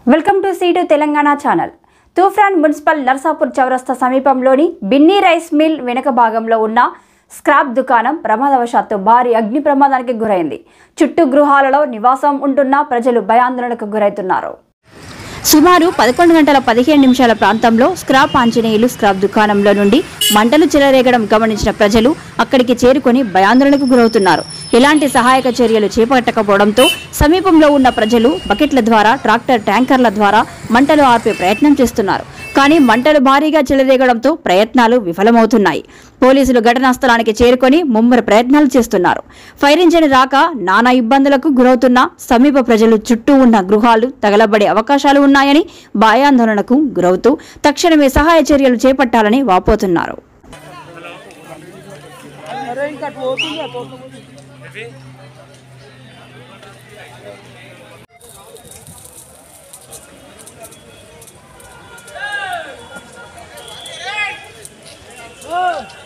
Welcome to C two Telangana channel Toopran municipal Narsapur చౌరస్తా సమీపంలోని Binny rice mill వెనుక భాగంలో ఉన్న స్క్రాప్ దుకాణం ప్రమాదవశాత్తు భారీ అగ్ని ప్రమాదానికి గురైంది చుట్టూ గృహాలలో నివాసం ఉంటున్న ప్రజలు భయాందోళనకు గురవుతున్నారు సుమారు పదకొండు గంటల పదిహేను నిమిషాల ప్రాంతంలో స్క్రాప్ ఆంజనేయులు స్క్రాప్ దుకాణంలో నుండి మంటలు చెలరేగడం గమనించిన ప్రజలు అక్కడికి చేరుకొని భయాందోళనకు గురవుతున్నారు ఎలాంటి సహాయక చర్యలు చేపట్టకపోవడంతో సమీపంలో ఉన్న ప్రజలు బకెట్ల ద్వారా ట్రాక్టర్ ట్యాంకర్ల ద్వారా మంటలు ఆర్పే ప్రయత్నం చేస్తున్నారు కానీ మంటలు భారీగా చెలరేగడంతో ప్రయత్నాలు విఫలమవుతున్నాయి పోలీసులు ఘటనా స్థలానికి చేరుకొని ముమ్మర ప్రయత్నాలు చేస్తున్నారు ఫైర్ ఇంజిన్ రాక నానా ఇబ్బందులకు గురవుతున్న సమీప ప్రజలు చుట్టూ ఉన్న గృహాలు తగలబడే అవకాశాలు ఉన్నాయని భయాందోళనకు గురవుతూ తక్షణమే సహాయ చర్యలు చేపట్టాలని వాపోతున్నారు Oh!